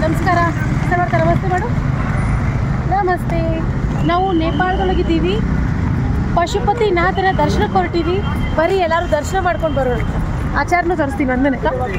ನಮಸ್ಕಾರ ಸರ್ ಮಾಡ್ತಾರೆ ನಮಸ್ತೆ ಮಾಡು ನಮಸ್ತೆ ನಾವು ನೇಪಾಳದೊಳಗಿದ್ದೀವಿ ಪಶುಪತಿ ನಾಥನ ದರ್ಶನಕ್ಕೆ ಹೊರಟಿವಿ ಬರೀ ಎಲ್ಲರೂ ದರ್ಶನ ಮಾಡ್ಕೊಂಡು ಬರೋಣ ಆಚಾರನೂ ತರಿಸ್ತೀನಿ ಒಂದನೇ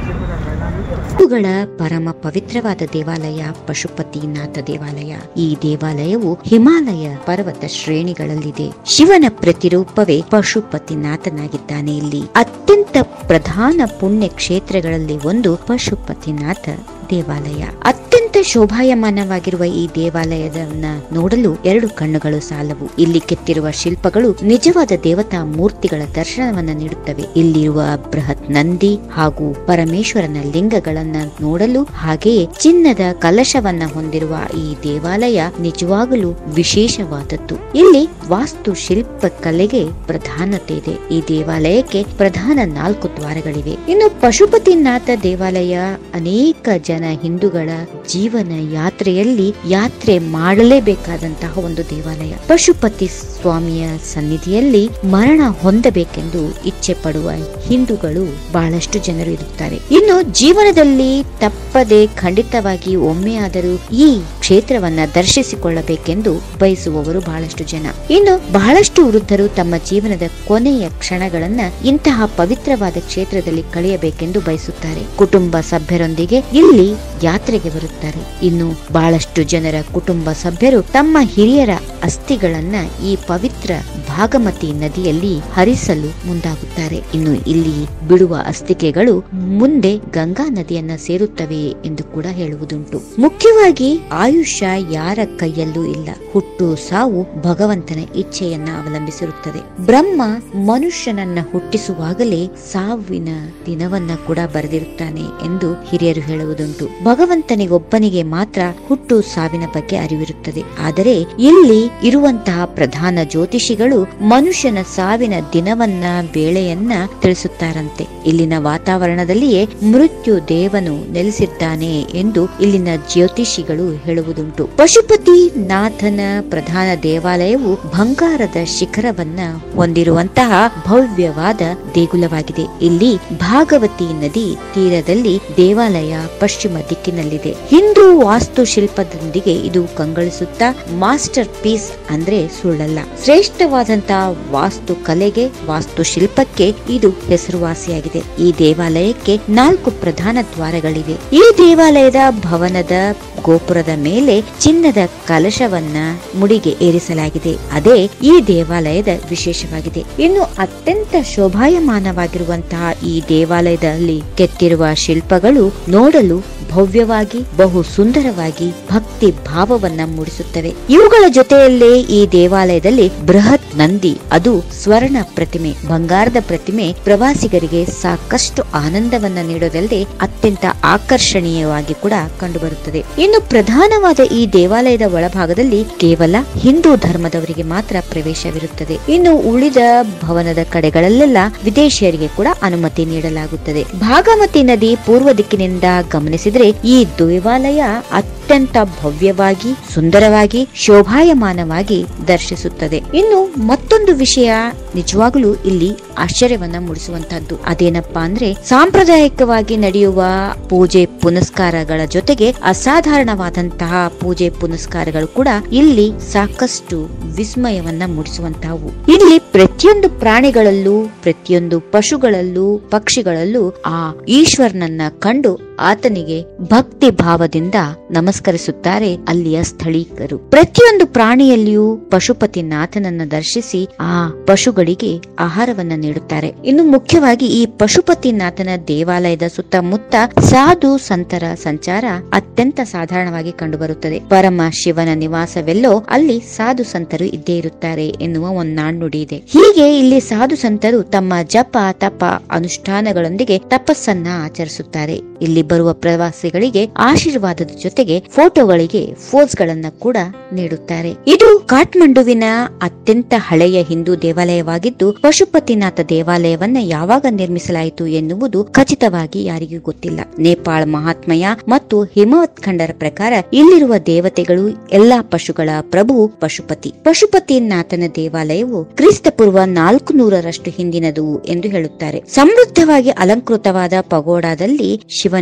ಹಿಂದೂಗಳ ಪರಮ ಪವಿತ್ರವಾದ ದೇವಾಲಯ ಪಶುಪತಿನಾಥ ದೇವಾಲಯ ಈ ದೇವಾಲಯವು ಹಿಮಾಲಯ ಪರ್ವತ ಶ್ರೇಣಿಗಳಲ್ಲಿದೆ ಶಿವನ ಪ್ರತಿರೂಪವೇ ಪಶುಪತಿನಾಥನಾಗಿದ್ದಾನೆ ಇಲ್ಲಿ ಅತ್ಯಂತ ಪ್ರಧಾನ ಪುಣ್ಯ ಕ್ಷೇತ್ರಗಳಲ್ಲಿ ಒಂದು ಪಶುಪತಿನಾಥ ದೇವಾಲಯ ಅತ್ಯಂತ ಶೋಭಾಯಮಾನವಾಗಿರುವ ಈ ದೇವಾಲಯದನ್ನ ನೋಡಲು ಎರಡು ಕಣ್ಣುಗಳು ಸಾಲವು ಇಲ್ಲಿ ಕೆತ್ತಿರುವ ಶಿಲ್ಪಗಳು ನಿಜವಾದ ದೇವತಾ ಮೂರ್ತಿಗಳ ದರ್ಶನವನ್ನ ನೀಡುತ್ತವೆ ಇಲ್ಲಿರುವ ಬೃಹತ್ ನಂದಿ ಹಾಗೂ ಪರಮೇಶ್ವರನ ಲಿಂಗಗಳನ್ನ ನೋಡಲು ಹಾಗೆಯೇ ಚಿನ್ನದ ಕಲಶವನ್ನ ಹೊಂದಿರುವ ಈ ದೇವಾಲಯ ನಿಜವಾಗಲೂ ವಿಶೇಷವಾದದ್ದು ಇಲ್ಲಿ ವಾಸ್ತು ಶಿಲ್ಪ ಕಲೆಗೆ ಪ್ರಧಾನತೆ ಇದೆ ಈ ದೇವಾಲಯಕ್ಕೆ ಪ್ರಧಾನ ನಾಲ್ಕು ದ್ವಾರಗಳಿವೆ ಇನ್ನು ಪಶುಪತಿನಾಥ ದೇವಾಲಯ ಅನೇಕ ಜನ ಹಿಂದೂಗಳ ಜೀವನ ಯಾತ್ರೆಯಲ್ಲಿ ಯಾತ್ರೆ ಮಾಡಲೇಬೇಕಾದಂತಹ ಒಂದು ದೇವಾಲಯ ಪಶುಪತಿ ಸ್ವಾಮಿಯ ಸನ್ನಿಧಿಯಲ್ಲಿ ಮರಣ ಹೊಂದಬೇಕೆಂದು ಇಚ್ಛೆ ಪಡುವ ಹಿಂದೂಗಳು ಬಹಳಷ್ಟು ಜನರು ಇರುತ್ತಾರೆ ಇನ್ನು ಜೀವನದಲ್ಲಿ ತಪ್ಪದೆ ಖಂಡಿತವಾಗಿ ಒಮ್ಮೆಯಾದರೂ ಈ ಕ್ಷೇತ್ರವನ್ನ ದರ್ಶಿಸಿಕೊಳ್ಳಬೇಕೆಂದು ಬಯಸುವವರು ಬಹಳಷ್ಟು ಜನ ಇನ್ನು ಬಹಳಷ್ಟು ವೃದ್ಧರು ತಮ್ಮ ಜೀವನದ ಕೊನೆಯ ಕ್ಷಣಗಳನ್ನ ಇಂತಹ ಪವಿತ್ರವಾದ ಕ್ಷೇತ್ರದಲ್ಲಿ ಕಳೆಯಬೇಕೆಂದು ಬಯಸುತ್ತಾರೆ ಕುಟುಂಬ ಸಭ್ಯರೊಂದಿಗೆ ಇಲ್ಲಿ ಯಾತ್ರೆಗೆ ಬರುತ್ತಾರೆ ಇನ್ನು ಬಹಳಷ್ಟು ಜನರ ಕುಟುಂಬ ಸಭ್ಯರು ತಮ್ಮ ಹಿರಿಯರ ಅಸ್ಥಿಗಳನ್ನ ಈ ಪವಿತ್ರ ಭಾಗಮತಿ ನದಿಯಲ್ಲಿ ಹರಿಸಲು ಮುಂದಾಗುತ್ತಾರೆ ಇನ್ನು ಇಲ್ಲಿ ಬಿಡುವ ಅಸ್ಥಿಕೆಗಳು ಮುಂದೆ ಗಂಗಾ ನದಿಯನ್ನ ಸೇರುತ್ತವೆ ಎಂದು ಕೂಡ ಹೇಳುವುದುಂಟು ಮುಖ್ಯವಾಗಿ ಆಯುಷ್ಯ ಯಾರ ಕೈಯಲ್ಲೂ ಇಲ್ಲ ಹುಟ್ಟು ಸಾವು ಭಗವಂತನ ಇಚ್ಛೆಯನ್ನ ಅವಲಂಬಿಸಿರುತ್ತದೆ ಬ್ರಹ್ಮ ಮನುಷ್ಯನನ್ನ ಹುಟ್ಟಿಸುವಾಗಲೇ ಸಾವಿನ ದಿನವನ್ನ ಕೂಡ ಬರೆದಿರುತ್ತಾನೆ ಎಂದು ಹಿರಿಯರು ಹೇಳುವುದುಂಟು ಭಗವಂತನಿಗೊಬ್ಬನಿಗೆ ಮಾತ್ರ ಹುಟ್ಟು ಸಾವಿನ ಬಗ್ಗೆ ಅರಿವಿರುತ್ತದೆ ಆದರೆ ಇಲ್ಲಿ ಇರುವಂತಹ ಪ್ರಧಾನ ಜ್ಯೋತಿಷಿಗಳು ಮನುಷ್ಯನ ಸಾವಿನ ದಿನವನ್ನ ವೇಳೆಯನ್ನ ತಿಳಿಸುತ್ತಾರಂತೆ ಇಲ್ಲಿನ ವಾತಾವರಣದಲ್ಲಿಯೇ ಮೃತ್ಯು ದೇವನು ನೆಲೆಸಿದ್ದಾನೆ ಎಂದು ಇಲ್ಲಿನ ಜ್ಯೋತಿಷಿಗಳು ಹೇಳುವುದುಂಟು ಪಶುಪತಿ ನಾಥನ ಪ್ರಧಾನ ದೇವಾಲಯವು ಬಂಗಾರದ ಶಿಖರವನ್ನ ಹೊಂದಿರುವಂತಹ ಭವ್ಯವಾದ ದೇಗುಲವಾಗಿದೆ ಇಲ್ಲಿ ಭಾಗವತಿ ನದಿ ತೀರದಲ್ಲಿ ದೇವಾಲಯ ಪಶ್ಚಿಮ ದಿಕ್ಕಿನಲ್ಲಿದೆ ಹಿಂದೂ ವಾಸ್ತುಶಿಲ್ಪದೊಂದಿಗೆ ಇದು ಕಂಗೊಳಿಸುತ್ತಾ ಮಾಸ್ಟರ್ ಪೀಸ್ ಅಂದ್ರೆ ಸುಳ್ಳಲ್ಲ ಶ್ರೇಷ್ಠವಾದಂತಹ ವಾಸ್ತು ಕಲೆಗೆ ವಾಸ್ತುಶಿಲ್ಪಕ್ಕೆ ಇದು ಹೆಸರುವಾಸಿಯಾಗಿದೆ ಈ ದೇವಾಲಯಕ್ಕೆ ನಾಲ್ಕು ಪ್ರಧಾನ ದ್ವಾರಗಳಿವೆ ಈ ದೇವಾಲಯದ ಭವನದ ಗೋಪುರದ ಮೇಲೆ ಚಿನ್ನದ ಕಲಶವನ್ನ ಮುಡಿಗೆ ಏರಿಸಲಾಗಿದೆ ಅದೇ ಈ ದೇವಾಲಯದ ವಿಶೇಷವಾಗಿದೆ ಇನ್ನು ಅತ್ಯಂತ ಶೋಭಾಯಮಾನವಾಗಿರುವಂತಹ ಈ ದೇವಾಲಯದಲ್ಲಿ ಕೆತ್ತಿರುವ ಶಿಲ್ಪಗಳು ನೋಡಲು ಭವ್ಯವಾಗಿ ಬಹು ಸುಂದರವಾಗಿ ಭಕ್ತಿ ಭಾವವನ್ನ ಮೂಡಿಸುತ್ತವೆ ಇವುಗಳ ಜೊತೆಯಲ್ಲೇ ಈ ದೇವಾಲಯದಲ್ಲಿ ಬೃಹತ್ ನಂದಿ ಅದು ಸ್ವರ್ಣ ಪ್ರತಿಮೆ ಬಂಗಾರದ ಪ್ರತಿಮೆ ಪ್ರವಾಸಿಗರಿಗೆ ಸಾಕಷ್ಟು ಆನಂದವನ್ನ ನೀಡೋದಲ್ಲದೆ ಅತ್ಯಂತ ಆಕರ್ಷಣೀಯವಾಗಿ ಕೂಡ ಕಂಡುಬರುತ್ತದೆ ಇನ್ನು ಪ್ರಧಾನವಾದ ಈ ದೇವಾಲಯದ ಒಳಭಾಗದಲ್ಲಿ ಕೇವಲ ಹಿಂದೂ ಧರ್ಮದವರಿಗೆ ಮಾತ್ರ ಪ್ರವೇಶವಿರುತ್ತದೆ ಇನ್ನು ಉಳಿದ ಭವನದ ಕಡೆಗಳಲ್ಲೆಲ್ಲ ವಿದೇಶಿಯರಿಗೆ ಕೂಡ ಅನುಮತಿ ನೀಡಲಾಗುತ್ತದೆ ಭಾಗಮತಿ ನದಿ ಪೂರ್ವ ದಿಕ್ಕಿನಿಂದ ಗಮನಿಸಿದರೆ ಈ ದೇವಾಲಯ ಅತ್ಯಂತ ಭವ್ಯವಾಗಿ ಸುಂದರವಾಗಿ ಶೋಭಾಯಮಾನವಾಗಿ ದರ್ಶಿಸುತ್ತದೆ ಇನ್ನು ಮತ್ತೊಂದು ವಿಷಯ ನಿಜವಾಗಲೂ ಇಲ್ಲಿ ಆಶ್ಚರ್ಯವನ್ನ ಮೂಡಿಸುವಂತಹದ್ದು ಅದೇನಪ್ಪಾ ಅಂದ್ರೆ ಸಾಂಪ್ರದಾಯಿಕವಾಗಿ ನಡೆಯುವ ಪೂಜೆ ಪುನಸ್ಕಾರಗಳ ಜೊತೆಗೆ ಅಸಾಧಾರಣವಾದಂತಹ ಪೂಜೆ ಪುನಸ್ಕಾರಗಳು ಕೂಡ ಇಲ್ಲಿ ಸಾಕಷ್ಟು ವಿಸ್ಮಯವನ್ನ ಮೂಡಿಸುವಂತಹವು ಇಲ್ಲಿ ಪ್ರತಿಯೊಂದು ಪ್ರಾಣಿಗಳಲ್ಲೂ ಪ್ರತಿಯೊಂದು ಪಶುಗಳಲ್ಲೂ ಪಕ್ಷಿಗಳಲ್ಲೂ ಆ ಈಶ್ವರನನ್ನ ಕಂಡು ಆತನಿಗೆ ಭಕ್ತಿ ಭಾವದಿಂದ ನಮಸ್ಕರಿಸುತ್ತಾರೆ ಅಲ್ಲಿಯ ಸ್ಥಳೀಕರು ಪ್ರತಿಯೊಂದು ಪ್ರಾಣಿಯಲ್ಲಿಯೂ ಪಶುಪತಿನಾಥನನ್ನ ದರ್ಶಿಸಿ ಆ ಪಶುಗಳಿಗೆ ಆಹಾರವನ್ನ ನೀಡುತ್ತಾರೆ ಇನ್ನು ಮುಖ್ಯವಾಗಿ ಈ ಪಶುಪತಿನಾಥನ ದೇವಾಲಯದ ಸುತ್ತಮುತ್ತ ಸಾಧು ಸಂತರ ಸಂಚಾರ ಅತ್ಯಂತ ಸಾಧಾರಣವಾಗಿ ಕಂಡುಬರುತ್ತದೆ ಪರಮ ಶಿವನ ನಿವಾಸವೆಲ್ಲೋ ಅಲ್ಲಿ ಸಾಧು ಸಂತರು ಇದ್ದೇ ಇರುತ್ತಾರೆ ಎನ್ನುವ ಒಂದು ನಾಣ್ಣುಡಿ ಇದೆ ಹೀಗೆ ಇಲ್ಲಿ ಸಾಧು ಸಂತರು ತಮ್ಮ ಜಪ ತಪ ಅನುಷ್ಠಾನಗಳೊಂದಿಗೆ ತಪಸ್ಸನ್ನ ಆಚರಿಸುತ್ತಾರೆ ಇಲ್ಲಿ ಬರುವ ಪ್ರವಾಸಿಗಳಿಗೆ ಆಶೀರ್ವಾದದ ಜೊತೆಗೆ ಫೋಟೋಗಳಿಗೆ ಫೋಸ್ ಗಳನ್ನ ಕೂಡ ನೀಡುತ್ತಾರೆ ಇದು ಕಾಠ್ಮಂಡುವಿನ ಅತ್ಯಂತ ಹಳೆಯ ಹಿಂದೂ ದೇವಾಲಯವಾಗಿದ್ದು ಪಶುಪತಿನಾಥ ದೇವಾಲಯವನ್ನ ಯಾವಾಗ ನಿರ್ಮಿಸಲಾಯಿತು ಎನ್ನುವುದು ಖಚಿತವಾಗಿ ಯಾರಿಗೂ ಗೊತ್ತಿಲ್ಲ ನೇಪಾಳ ಮಹಾತ್ಮಯ ಮತ್ತು ಹಿಮವತ್ ಖಂಡರ ಪ್ರಕಾರ ಇಲ್ಲಿರುವ ದೇವತೆಗಳು ಎಲ್ಲಾ ಪಶುಗಳ ಪ್ರಭು ಪಶುಪತಿ ಪಶುಪತಿನಾಥನ ದೇವಾಲಯವು ಕ್ರಿಸ್ತ ಪೂರ್ವ ನಾಲ್ಕು ನೂರರಷ್ಟು ಹಿಂದಿನದು ಎಂದು ಹೇಳುತ್ತಾರೆ ಸಮೃದ್ಧವಾಗಿ ಅಲಂಕೃತವಾದ ಪಗೋಡಾದಲ್ಲಿ ಶಿವನ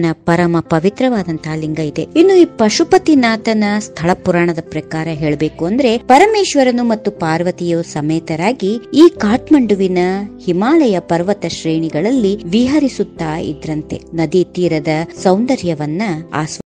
ಪರಮ ಪವಿತ್ರವಾದಂತಹ ಲಿಂಗ ಇದೆ ಇನ್ನು ಈ ಪಶುಪತಿನಾಥನ ಸ್ಥಳ ಪುರಾಣದ ಪ್ರಕಾರ ಹೇಳಬೇಕು ಅಂದ್ರೆ ಪರಮೇಶ್ವರನು ಮತ್ತು ಪಾರ್ವತಿಯು ಸಮೇತರಾಗಿ ಈ ಕಾಠ್ಮಂಡುವಿನ ಹಿಮಾಲಯ ಪರ್ವತ ಶ್ರೇಣಿಗಳಲ್ಲಿ ವಿಹರಿಸುತ್ತಾ ಇದ್ರಂತೆ ನದಿ ತೀರದ ಸೌಂದರ್ಯವನ್ನ ಆಸ್ವ